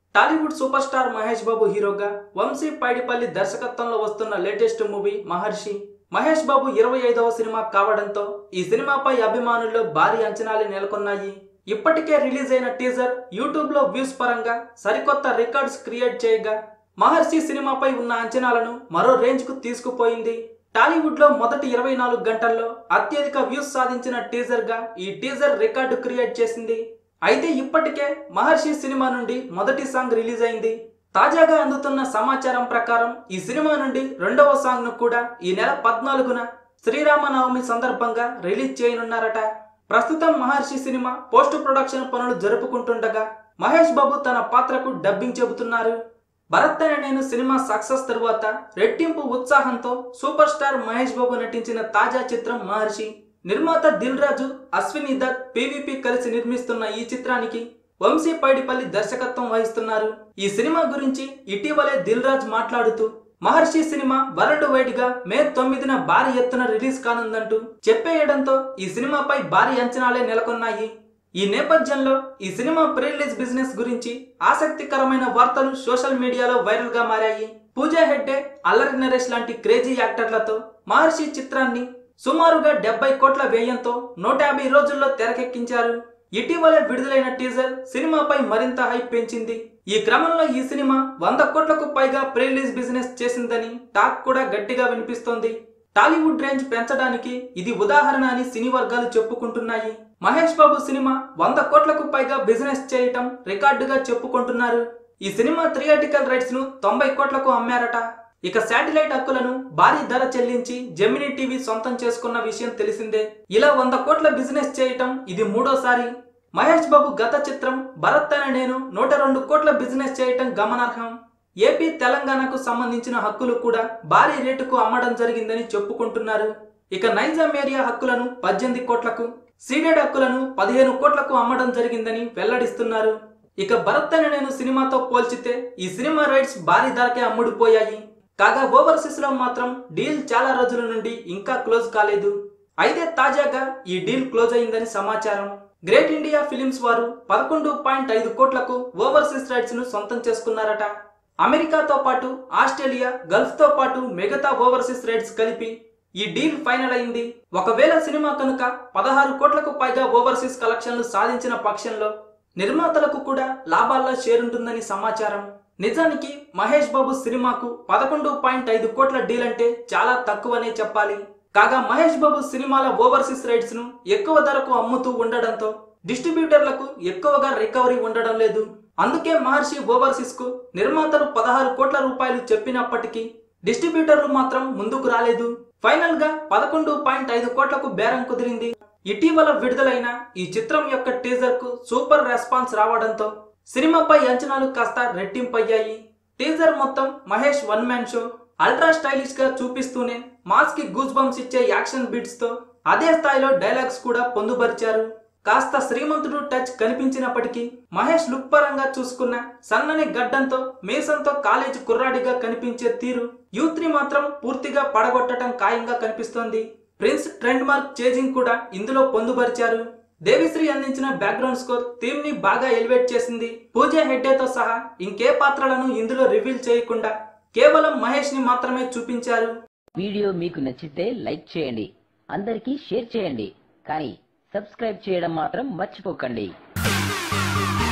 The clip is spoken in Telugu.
టాలీవుడ్ సూపర్ స్టార్ మహేష్ బాబు హీరోగా వంశీ పైడిపల్లి దర్శకత్వంలో వస్తున్న లేటెస్ట్ మూవీ మహర్షి మహేష్ బాబు ఇరవై ఐదవ సినిమా కావడంతో ఈ సినిమాపై అభిమానుల్లో భారీ అంచనాలు నెలకొన్నాయి ఇప్పటికే రిలీజ్ అయిన టీజర్ యూట్యూబ్ లో వ్యూస్ పరంగా సరికొత్త రికార్డ్స్ క్రియేట్ చేయగా మహర్షి సినిమాపై ఉన్న అంచనాలను మరో రేంజ్ కు తీసుకుపోయింది టాలీవుడ్ లో మొదటి ఇరవై నాలుగు గంటల్లో అత్యధిక వ్యూస్ సాధించిన టీజర్ గా ఈ టీజర్ రికార్డు క్రియేట్ చేసింది అయితే ఇప్పటికే మహర్షి సినిమా నుండి మొదటి సాంగ్ రిలీజ్ అయింది తాజాగా అందుతున్న సమాచారం ప్రకారం ఈ సినిమా నుండి రెండవ సాంగ్ ను కూడా ఈ నెల పద్నాలుగున శ్రీరామనవమి సందర్భంగా రిలీజ్ చేయనున్నారట ప్రస్తుతం మహర్షి సినిమా పోస్ట్ ప్రొడక్షన్ పనులు జరుపుకుంటుండగా మహేష్ బాబు తన పాత్రకు డబ్బింగ్ చెబుతున్నారు భరత్ అనే నేను సినిమా సక్సెస్ తరువాత రెట్టింపు ఉత్సాహంతో సూపర్ స్టార్ మహేష్ బాబు నటించిన తాజా చిత్రం మహర్షి నిర్మాత దిల్ రాజు అశ్విని దత్ పీవీపీ కలిసి నిర్మిస్తున్న ఈ చిత్రానికి వంశీ పైడిపల్లి దర్శకత్వం వహిస్తున్నారు ఈ సినిమా గురించి ఇటీవలే దిల్ రాజ్ మాట్లాడుతూ మహర్షి సినిమా వరల్డ్ వైడ్ గా మే తొమ్మిదిన భారీ ఎత్తున రిలీజ్ కానుందంటూ చెప్పేయడంతో ఈ సినిమాపై భారీ అంచనాలే నెలకొన్నాయి ఈ నేపథ్యంలో ఈ సినిమా ప్రీ రిలీజ్ బిజినెస్ గురించి ఆసక్తికరమైన వార్తలు సోషల్ మీడియాలో వైరల్ గా మారాయి పూజా హెగ్డే అల్లరి నరేష్ లాంటి క్రేజీ యాక్టర్లతో మహర్షి చిత్రాన్ని సుమారుగా డెబ్బై కోట్ల వ్యయంతో నూట యాభై రోజుల్లో తెరకెక్కించారు ఇటీవలే విడుదలైన టీజర్ సినిమాపై మరింత హైప్ పెంచింది ఈ క్రమంలో ఈ సినిమా వంద కోట్లకు పైగా ప్రీ రిలీజ్ బిజినెస్ చేసిందని టాక్ కూడా గట్టిగా వినిపిస్తోంది టాలీవుడ్ రేంజ్ పెంచడానికి ఇది ఉదాహరణ అని సినీ వర్గాలు చెప్పుకుంటున్నాయి మహేష్ బాబు సినిమా వంద కోట్లకు పైగా బిజినెస్ చేయటం రికార్డుగా చెప్పుకుంటున్నారు ఈ సినిమా థియేటికల్ రైట్స్ ను తొంభై కోట్లకు అమ్మారట ఇక శాటిలైట్ హక్కులను భారీ ధర చెల్లించి జెమినీ టీవీ సొంతం చేసుకున్న విషయం తెలిసిందే ఇలా వంద కోట్ల బిజినెస్ చేయటం ఇది మూడోసారి మహేష్ బాబు గత చిత్రం భరత్ అనే నేను నూట రెండు కోట్ల బిజినెస్ చేయటం గమనార్హం ఏపీ తెలంగాణకు సంబంధించిన హక్కులు కూడా భారీ రేటుకు అమ్మడం జరిగిందని చెప్పుకుంటున్నారు ఇక నైజాం ఏరియా హక్కులను పద్దెనిమిది కోట్లకు సీడెడ్ హక్కులను పదిహేను కోట్లకు అమ్మడం జరిగిందని వెల్లడిస్తున్నారు ఇక భరత్ అనే నేను సినిమాతో పోల్చితే ఈ సినిమా రైట్స్ భారీ ధరకే అమ్ముడుపోయాయి కాగా ఓవర్సీస్ లో మాత్రం డీల్ చాలా రోజుల నుండి ఇంకా క్లోజ్ కాలేదు అయితే తాజాగా ఈ డీల్ క్లోజ్ అయిందని సమాచారం గ్రేట్ ఇండియా ఫిలిమ్స్ వారు పదకొండు పాయింట్ ఐదు కోట్లకు ఓవర్సీస్ రైట్స్ ను సొంతం చేసుకున్నారట అమెరికాతో పాటు ఆస్ట్రేలియా గల్ఫ్ తో పాటు మిగతా ఓవర్సీస్ రైట్స్ కలిపి ఈ డీల్ ఫైనల్ అయింది ఒకవేళ సినిమా కనుక పదహారు కోట్లకు పైగా ఓవర్సీస్ కలెక్షన్లు సాధించిన పక్షంలో నిర్మాతలకు కూడా లాభాల్లో షేరుంటుందని సమాచారం నిజానికి మహేష్ బాబు సినిమాకు పదకొండు పాయింట్ ఐదు కోట్ల డీల్ అంటే చాలా తక్కువనే చెప్పాలి కాగా మహేష్ బాబు సినిమాల ఓవర్సీస్ రైట్స్ ను ఎక్కువ ధరకు అమ్ముతూ ఉండడంతో డిస్ట్రిబ్యూటర్లకు ఎక్కువగా రికవరీ ఉండడం లేదు అందుకే మహర్షి ఓవర్సీస్ కు నిర్మాతలు పదహారు కోట్ల రూపాయలు చెప్పినప్పటికీ డిస్ట్రిబ్యూటర్లు మాత్రం ముందుకు రాలేదు ఫైనల్ గా పదకొండు పాయింట్ ఐదు కోట్లకు బేరం కుదిరింది ఇటీవల విడుదలైన ఈ చిత్రం యొక్క టీజర్ కు సూపర్ రెస్పాన్స్ రావడంతో సినిమాపై అంచనాలు కాస్త రెట్టింపయ్యాయి టీజర్ మొత్తం Mahesh one man show ultra stylish గా చూపిస్తూనే మాస్ కి గూస్ బంప్స్ ఇచ్చే యాక్షన్ బీట్స్ తో అదే స్థాయిలో డైలాగ్స్ కూడా పొందుపరిచారు కాస్త శ్రీమంతుడు టచ్ కనిపించినప్పటికీ మహేష్ లుక్ పరంగా చూసుకున్న సన్నని గడ్డంతో మీసంతో కాలేజ్ కుర్రాడిగా కనిపించే తీరు యూత్ ని మాత్రం పూర్తిగా పడగొట్టడం ఖాయంగా కనిపిస్తోంది ప్రిన్స్ ట్రెండ్ మార్క్ చేజింగ్ కూడా ఇందులో పొందుపరిచారు దేవిశ్రీ అందించిన బ్యాక్గ్రౌండ్ స్కోర్ థీమ్ ని బాగా ఎలివేట్ చేసింది పూజా హెడ్డేతో సహా ఇంకే పాత్రలను ఇందులో రివీల్ చేయకుండా కేవలం మహేష్ ని మాత్రమే చూపించారు వీడియో మీకు నచ్చితే లైక్ చేయండి అందరికీ షేర్ చేయండి కానీ సబ్స్క్రైబ్ చేయడం మాత్రం మర్చిపోకండి